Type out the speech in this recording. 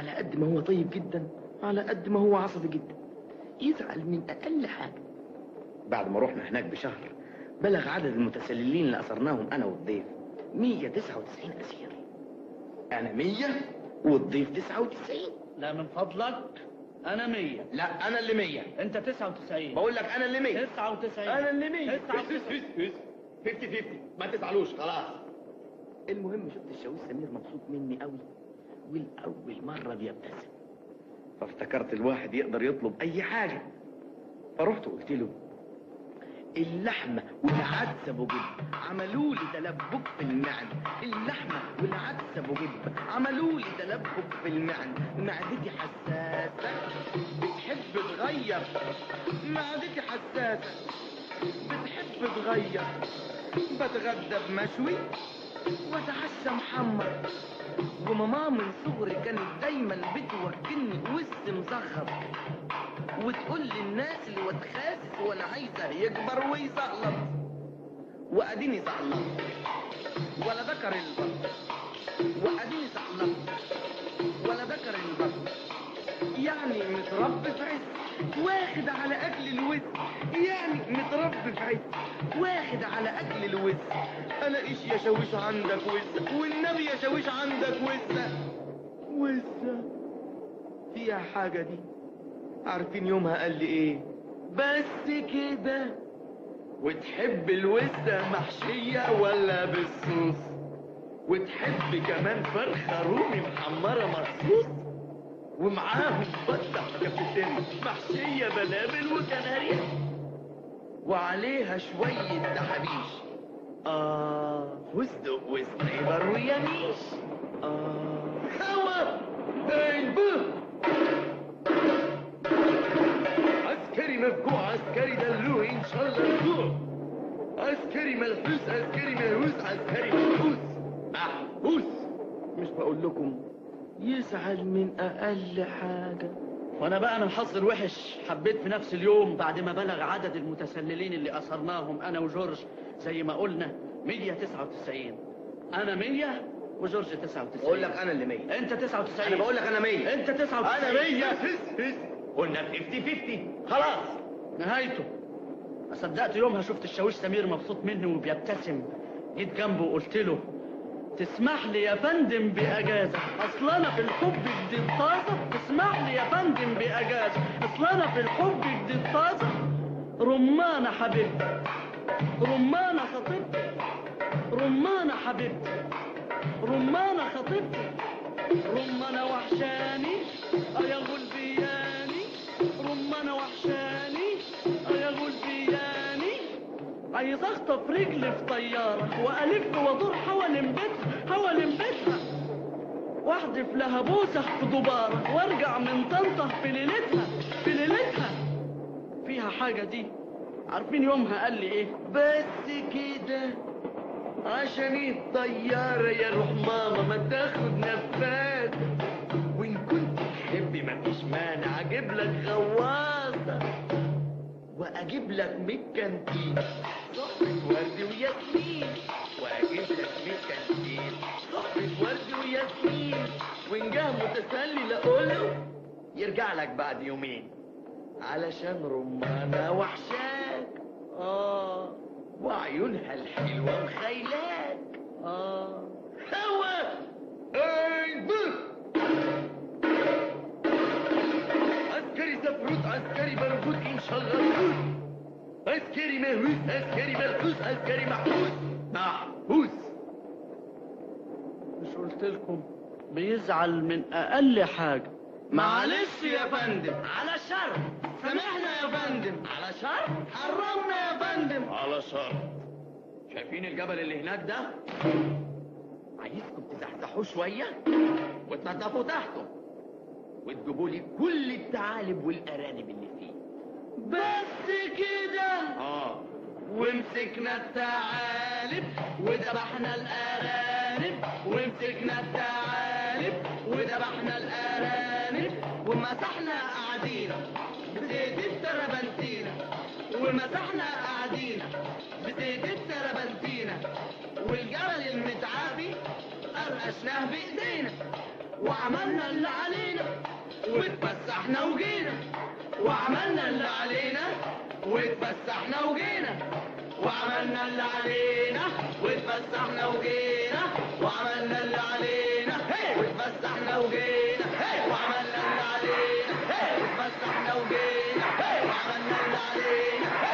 على قد ما هو طيب جدا على قد ما هو عصبي جدا يزعل من اقل حاجه بعد ما رحنا هناك بشهر بلغ عدد المتسللين اللي اسرناهم انا والضيف 199 اسير انا 100 والضيف 99 لا من فضلك انا مية لا انا اللي 100 انت تسعة وتسعين بقول لك انا اللي 100 تسعة وتسعين انا اللي 100 تسعة وتسعين 50 50 ما تزعلوش خلاص المهم شفت الشاويش سمير مبسوط مني قوي والاول مره بيبتسم فافتكرت الواحد يقدر يطلب اي حاجه فرحت قلت له اللحمه والعدس ابو جد عملوا لي تلبك في المعده اللحمه والعدس ابو جد عملوا لي تلبك في المعده معدتي حساسه بتحب تغير معدتي حساسه بتحب تغير بتغدى بمشوي واتعشى محمر وماما من صغري كانت دايما بتوكلني وسط مزخر وتقول للناس اللي وتخاسس وانا عايزه يكبر ويزغلط واديني زغلط ولا ذكر البر واديني زغلط ولا ذكر البر يعني متربي في عز واخد على اكل الوز يعني متربي في عز واخد على اكل الوز انا ايش يا شاويش عندك وز والنبي يا شاويش عندك وز وز فيها حاجه دي عارفين يومها قال لي ايه بس كده وتحب الوزة محشية ولا بالصوص وتحب كمان فرخة رومي محمرة مخصوص ومعاهم بطة كابتن محشية بلابل وكناريا وعليها شوية دحابيش آه فستق وسنيبر ويميش آه هوا دايبه عسكري مفجوع عسكري دلوع ان شاء الله الجوع عسكري ملحوس عسكري ملهوس عسكري محبوس محبوس مش بقول لكم يزعل من اقل حاجه وانا بقى من حظ الوحش حبيت في نفس اليوم بعد ما بلغ عدد المتسللين اللي اثرناهم انا وجورج زي ما قلنا 199 انا 100 وجورج 99 بقول لك انا اللي 100 انت 99 انا بقول لك انا 100 انت 99 انا 100 قلنا 50 50 خلاص نهايته ما صدقت يومها شفت الشاويش سمير مبسوط مني وبيبتسم جيت جنبه وقلت له تسمح لي يا فندم بأجازة أصل أنا في الحب جديد طازة تسمح لي يا فندم بأجازة أصل أنا في الحب جديد طازة رمانة حبيبتي رمانة خطيبتي رمانة حبيبتي رمانة خطيبتي رمانة وحشاني يا غلبياني رمانة وحشاني يا غلبياني عايز اخطف رجلي في طيارة والف وادور حوالين بيتها حوالين بيتها واحدف لها بوسة في دبارة وارجع من طنطا في ليلتها في ليلتها فيها حاجة دي عارفين يومها قال لي ايه بس كده عشان الطيارة يا روح ماما ما تاخد نفاس وإن كنت تحبي مفيش مانع أجيب لك غواصة وأجيب لك من الكانتين صحبة ورد وياسمين وأجيب لك من الكانتين صحبة ورد وياسمين وإن جه متسلل أقوله يرجع لك بعد يومين علشان رمانة وحشاك آه وعيونها الحلوة مخيلاك آه هوا أي عسكري زفروت عسكري مربوط إن شاء الله عسكري مهووس عسكري ملحوس عسكري محبوس محبوس مش قلت لكم بيزعل من اقل حاجة معلش يا فندم على شر سامحنا يا فندم على شر حرمنا يا فندم على شر شايفين الجبل اللي هناك ده عايزكم تزحزحوه شوية وتنضفوا تحته وتجيبوا لي كل الثعالب والأرانب اللي فيه بس كده اه ومسكنا الثعالب وذبحنا الأرانب ومسكنا الثعالب وذبحنا الأرانب ومسحنا أعادينا بزيت التربنتينة ومسحنا أعادينا بزيت التربنتينة والجبل المتعابي قرقشناه بإيدينا وعملنا اللي علينا واتفسحنا وجينا وعملنا اللي علينا واتفسحنا وجينا وعملنا اللي علينا واتفسحنا وجينا وعملنا اللي علينا واتفسحنا وجينا وعملنا اللي علينا واتفسحنا وجينا وعملنا اللي علينا